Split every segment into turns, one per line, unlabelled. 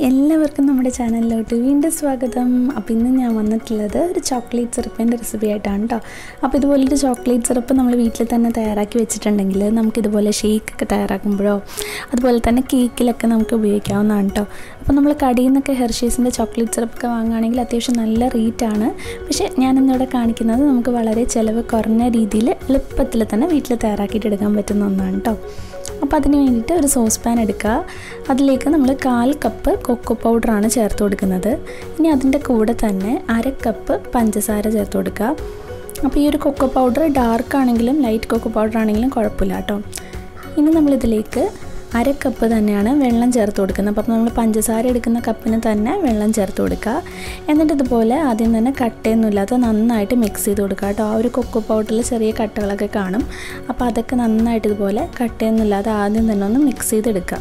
എല്ലാവർക്കും നമ്മുടെ ചാനലിലോട്ട് വീണ്ടും സ്വാഗതം അപ്പോൾ ഇന്ന് ഞാൻ വന്നിട്ടുള്ളത് ഒരു ചോക്ലേറ്റ് സിറപ്പിൻ്റെ റെസിപ്പി ആയിട്ടാണ് കേട്ടോ അപ്പോൾ ഇതുപോലൊരു ചോക്ലേറ്റ് സിറപ്പ് നമ്മൾ വീട്ടിൽ തന്നെ തയ്യാറാക്കി വെച്ചിട്ടുണ്ടെങ്കിൽ നമുക്ക് ഇതുപോലെ ഷേക്കൊക്കെ തയ്യാറാക്കുമ്പോഴോ അതുപോലെ തന്നെ കേക്കിലൊക്കെ നമുക്ക് ഉപയോഗിക്കാവുന്നതാണ് കേട്ടോ അപ്പോൾ നമ്മൾ കടയിൽ നിന്നൊക്കെ ഹെർഷീസിൻ്റെ ചോക്ലേറ്റ് സിറപ്പൊക്കെ വാങ്ങുകയാണെങ്കിൽ അത്യാവശ്യം നല്ല റേറ്റാണ് പക്ഷേ ഞാനിന്നിവിടെ കാണിക്കുന്നത് നമുക്ക് വളരെ ചിലവ് കുറഞ്ഞ രീതിയിൽ എളുപ്പത്തിൽ തന്നെ വീട്ടിൽ തയ്യാറാക്കിയിട്ട് എടുക്കാൻ പറ്റുന്ന ഒന്നാണ് കേട്ടോ അപ്പോൾ അതിന് വേണ്ടിയിട്ട് ഒരു സോസ് പാൻ എടുക്കുക അതിലേക്ക് നമ്മൾ കാൽ കപ്പ് കൊക്കോ പൗഡറാണ് ചേർത്ത് കൊടുക്കുന്നത് ഇനി അതിൻ്റെ കൂടെ തന്നെ അര കപ്പ് പഞ്ചസാര ചേർത്ത് കൊടുക്കുക അപ്പോൾ ഈ ഒരു കൊക്കോ പൗഡർ ഡാർക്ക് ആണെങ്കിലും ലൈറ്റ് കൊക്കോ പൗഡർ ആണെങ്കിലും കുഴപ്പമില്ല കേട്ടോ ഇനി നമ്മളിതിലേക്ക് അര കപ്പ് തന്നെയാണ് വെള്ളം ചേർത്ത് കൊടുക്കുന്നത് അപ്പം നമ്മൾ പഞ്ചസാര എടുക്കുന്ന കപ്പിന് തന്നെ വെള്ളം ചേർത്ത് കൊടുക്കുക എന്നിട്ട് ഇതുപോലെ ആദ്യം തന്നെ കട്ടയൊന്നുമില്ലാതെ നന്നായിട്ട് മിക്സ് ചെയ്ത് കൊടുക്കുക കേട്ടോ ആ ഒരു കൊക്കോ പൗഡറിൽ ചെറിയ കട്ടകളൊക്കെ കാണും അപ്പോൾ അതൊക്കെ നന്നായിട്ട് ഇതുപോലെ കട്ടയൊന്നുമില്ലാതെ ആദ്യം തന്നെ ഒന്ന് മിക്സ് ചെയ്തെടുക്കുക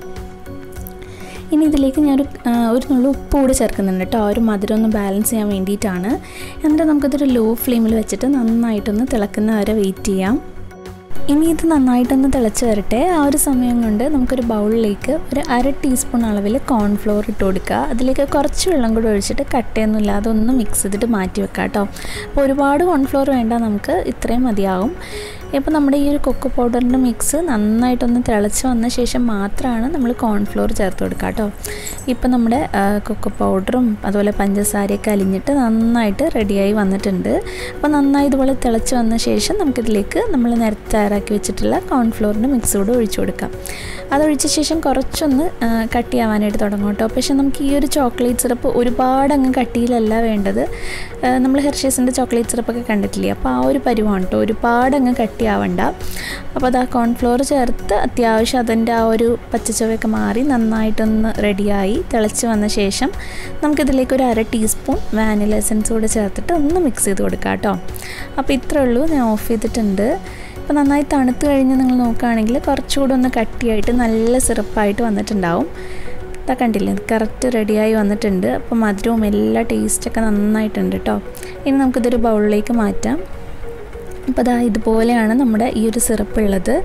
ഇനി ഇതിലേക്ക് ഞാനൊരു ഒരു നുള്ളു ഉപ്പ് കൂടി ചേർക്കുന്നുണ്ട് കേട്ടോ ആ ഒരു മധുരം ഒന്ന് ബാലൻസ് ചെയ്യാൻ വേണ്ടിയിട്ടാണ് എന്നിട്ട് നമുക്കിതൊരു ലോ ഫ്ലെയിമിൽ വെച്ചിട്ട് നന്നായിട്ടൊന്ന് തിളക്കുന്ന വരെ വെയിറ്റ് ചെയ്യാം ഇനി ഇത് നന്നായിട്ടൊന്ന് തിളച്ച് വരട്ടെ ആ ഒരു സമയം കൊണ്ട് നമുക്കൊരു ബൗളിലേക്ക് ഒരു അര ടീസ്പൂൺ അളവിൽ കോൺഫ്ലോർ ഇട്ട് കൊടുക്കുക അതിലേക്ക് കുറച്ച് വെള്ളം കൂടി ഒഴിച്ചിട്ട് കട്ടയൊന്നും ഇല്ലാതെ ഒന്ന് മിക്സ് ചെയ്തിട്ട് മാറ്റി വെക്കാം കേട്ടോ അപ്പോൾ ഒരുപാട് കോൺഫ്ലോർ വേണ്ട നമുക്ക് ഇത്രയും മതിയാവും ഇപ്പോൾ നമ്മുടെ ഈ ഒരു കൊക്കോ പൗഡറിൻ്റെ മിക്സ് നന്നായിട്ടൊന്ന് തിളച്ച് വന്ന ശേഷം മാത്രമാണ് നമ്മൾ കോൺഫ്ലോർ ചേർത്ത് കൊടുക്കുക കേട്ടോ ഇപ്പോൾ നമ്മുടെ കൊക്കോ പൗഡറും അതുപോലെ പഞ്ചസാരയൊക്കെ അലിഞ്ഞിട്ട് നന്നായിട്ട് റെഡിയായി വന്നിട്ടുണ്ട് അപ്പോൾ നന്നായി ഇതുപോലെ തിളച്ച് വന്ന ശേഷം നമുക്കിതിലേക്ക് നമ്മൾ നേരത്തെ തയ്യാറാക്കി വെച്ചിട്ടുള്ള കോൺഫ്ലോറിൻ്റെ മിക്സ് കൂടെ ഒഴിച്ചു കൊടുക്കാം അതൊഴിച്ച ശേഷം കുറച്ചൊന്ന് കട്ടിയാവാനായിട്ട് തുടങ്ങും കേട്ടോ പക്ഷേ നമുക്ക് ഈ ഒരു ചോക്ലേറ്റ് സിറപ്പ് ഒരുപാട് അങ്ങ് കട്ടിയിലല്ല വേണ്ടത് നമ്മൾ ഹെർഷീസിൻ്റെ ചോക്ലേറ്റ് സിറപ്പൊക്കെ കണ്ടിട്ടില്ലേ അപ്പോൾ ആ ഒരു പരുവാണ് കേട്ടോ ഒരുപാട് അങ്ങ് കട്ടിയാവണ്ട അപ്പോൾ അത് ആ കോൺഫ്ലോർ ചേർത്ത് അത്യാവശ്യം അതിൻ്റെ ആ ഒരു പച്ചച്ചവയൊക്കെ മാറി നന്നായിട്ടൊന്ന് റെഡിയായി തിളച്ച് വന്ന ശേഷം നമുക്കിതിലേക്ക് ഒരു അര ടീസ്പൂൺ വാനില എസൻസ് കൂടെ ചേർത്തിട്ട് ഒന്ന് മിക്സ് ചെയ്ത് കൊടുക്കാം കേട്ടോ അപ്പോൾ ഇത്രേ ഉള്ളൂ ഞാൻ ഓഫ് ചെയ്തിട്ടുണ്ട് അപ്പോൾ നന്നായി തണുത്ത് കഴിഞ്ഞ് നിങ്ങൾ നോക്കുകയാണെങ്കിൽ കുറച്ചുകൂടെ ഒന്ന് കട്ടിയായിട്ട് നല്ല സിറപ്പായിട്ട് വന്നിട്ടുണ്ടാവും ഇതാ കണ്ടില്ലേ കറക്റ്റ് റെഡിയായി വന്നിട്ടുണ്ട് അപ്പോൾ മധുരവും എല്ലാ ടേസ്റ്റൊക്കെ നന്നായിട്ടുണ്ട് കേട്ടോ ഇനി നമുക്കിതൊരു ബൗളിലേക്ക് മാറ്റാം അപ്പോൾ അതാ ഇതുപോലെയാണ് നമ്മുടെ ഈ ഒരു സിറപ്പ് ഉള്ളത്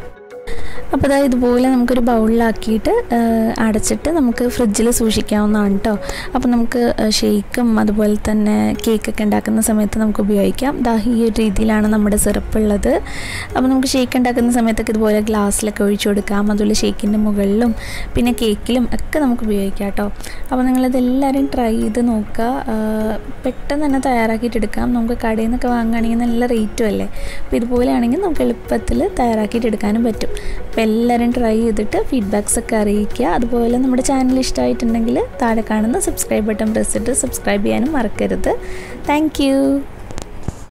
അപ്പോൾ അതായത് ഇതുപോലെ നമുക്കൊരു ബൗളിലാക്കിയിട്ട് അടച്ചിട്ട് നമുക്ക് ഫ്രിഡ്ജിൽ സൂക്ഷിക്കാവുന്നതാണ് കേട്ടോ അപ്പോൾ നമുക്ക് ഷേക്കും അതുപോലെ തന്നെ കേക്കൊക്കെ ഉണ്ടാക്കുന്ന സമയത്ത് നമുക്ക് ഉപയോഗിക്കാം ദാ ഈ ഒരു രീതിയിലാണ് നമ്മുടെ സിറപ്പ് ഉള്ളത് അപ്പോൾ നമുക്ക് ഷേക്ക് ഉണ്ടാക്കുന്ന സമയത്തൊക്കെ ഇതുപോലെ ഗ്ലാസ്സിലൊക്കെ ഒഴിച്ചു കൊടുക്കാം അതുപോലെ ഷേക്കിൻ്റെ മുകളിലും പിന്നെ കേക്കിലും ഒക്കെ നമുക്ക് ഉപയോഗിക്കാം കേട്ടോ അപ്പോൾ നിങ്ങളിതെല്ലാവരും ട്രൈ ചെയ്ത് നോക്കുക പെട്ടെന്ന് തന്നെ തയ്യാറാക്കിയിട്ട് എടുക്കാം നമുക്ക് കടയിൽ നിന്നൊക്കെ വാങ്ങുകയാണെങ്കിൽ നല്ല റേറ്റും അല്ലേ അപ്പോൾ ഇതുപോലെയാണെങ്കിൽ നമുക്ക് എളുപ്പത്തിൽ തയ്യാറാക്കിയിട്ട് എടുക്കാനും പറ്റും അപ്പോൾ എല്ലാവരും ട്രൈ ചെയ്തിട്ട് ഫീഡ്ബാക്സ് ഒക്കെ അറിയിക്കുക അതുപോലെ നമ്മുടെ ചാനൽ ഇഷ്ടമായിട്ടുണ്ടെങ്കിൽ താഴെ കാണുന്ന സബ്സ്ക്രൈബ് ബട്ടൺ പ്രസ് ചെയ്തിട്ട് സബ്സ്ക്രൈബ് ചെയ്യാനും മറക്കരുത് താങ്ക്